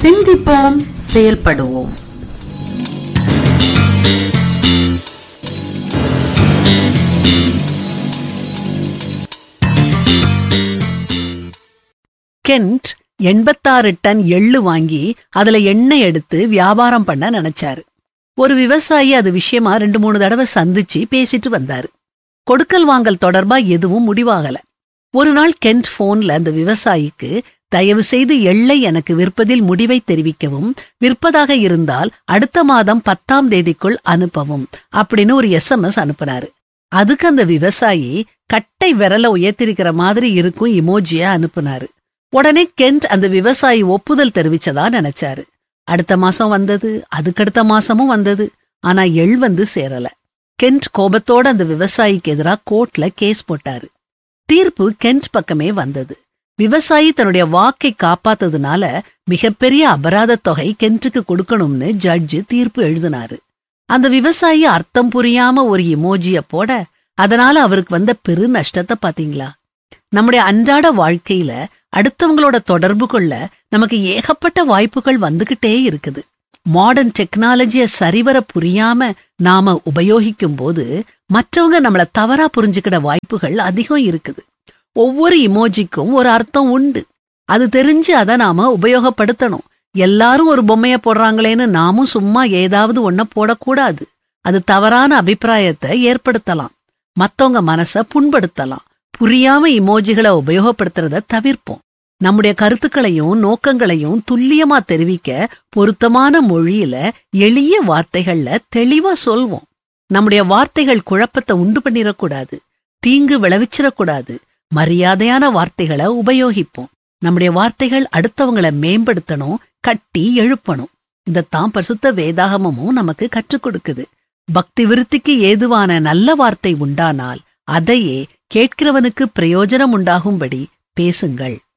சிந்திப்போம் செயல்படுவோம் கென்ட் எண்பத்தாறு டன் எள்ளு வாங்கி அதுல எண்ணெய் எடுத்து வியாபாரம் பண்ண நினைச்சாரு ஒரு விவசாயி அது விஷயமா ரெண்டு மூணு தடவை சந்திச்சு பேசிட்டு வந்தாரு கொடுக்கல் வாங்கல் தொடர்பா எதுவும் முடிவாகல ஒரு நாள் கென்ட் போன்ல அந்த விவசாயிக்கு தயவு செய்து எள்ளை எனக்கு விற்பதில் முடிவை தெரிவிக்கவும் விற்பதாக இருந்தால் அடுத்த மாதம் பத்தாம் தேதிக்குள் அனுப்பவும் அப்படின்னு ஒரு எஸ்எம்எஸ் அனுப்புனாரு அதுக்கு அந்த விவசாயி கட்டை விரல உயர்த்திருக்கிற மாதிரி இருக்கும் இமோஜிய அனுப்புனாரு உடனே கென்ட் அந்த விவசாயி ஒப்புதல் தெரிவிச்சதா நினைச்சாரு அடுத்த மாசம் வந்தது அதுக்கடுத்த மாசமும் வந்தது ஆனா எள் வந்து சேரல கென்ட் கோபத்தோட அந்த விவசாயிக்கு எதிரா கோர்ட்ல கேஸ் போட்டாரு தீர்ப்பு கென்ட் பக்கமே வந்தது விவசாயி தன்னுடைய வாக்கை காப்பாத்ததுனால மிகப்பெரிய அபராத தொகை கென்ட்டுக்கு கொடுக்கணும்னு ஜட்ஜு தீர்ப்பு எழுதினாரு அந்த விவசாயி அர்த்தம் புரியாம ஒரு இமோஜிய போட அதனால அவருக்கு வந்த பெரு நஷ்டத்தை பாத்தீங்களா நம்முடைய அன்றாட வாழ்க்கையில அடுத்தவங்களோட தொடர்பு கொள்ள நமக்கு ஏகப்பட்ட வாய்ப்புகள் வந்துகிட்டே இருக்குது மாடர்ன் டெக்னாலஜிய சரிவர புரியாம நாம உபயோகிக்கும் போது மற்றவங்க நம்மள தவறா புரிஞ்சுக்கிட வாய்ப்புகள் அதிகம் இருக்குது ஒவ்வொரு இமோஜிக்கும் ஒரு அர்த்தம் உண்டு அது தெரிஞ்சு அதை நாம உபயோகப்படுத்தணும் எல்லாரும் ஒரு பொம்மைய போடுறாங்களேன்னு நாமும் சும்மா ஏதாவது ஒன்ன போடக்கூடாது அது தவறான அபிப்பிராயத்தை ஏற்படுத்தலாம் மத்தவங்க மனச புண்படுத்தலாம் புரியாம இமோஜிகளை உபயோகப்படுத்துறத தவிர்ப்போம் நம்முடைய கருத்துக்களையும் நோக்கங்களையும் துல்லியமா தெரிவிக்க பொருத்தமான மொழியில எளிய வார்த்தைகள்ல தெளிவா சொல்வோம் நம்முடைய வார்த்தைகள் குழப்பத்தை உண்டு பண்ணிடக்கூடாது தீங்கு விளைவிச்சிடக்கூடாது மரியாதையான வார்த்தைகளை உபயோகிப்போம் நம்முடைய வார்த்தைகள் அடுத்தவங்கள மேம்படுத்தணும் கட்டி எழுப்பணும் இதைத்தான் பரிசுத்த வேதாகமமும் நமக்கு கற்றுக் கொடுக்குது பக்தி விருத்திக்கு ஏதுவான நல்ல வார்த்தை உண்டானால் அதையே கேட்கிறவனுக்கு பிரயோஜனம் உண்டாகும்படி பேசுங்கள்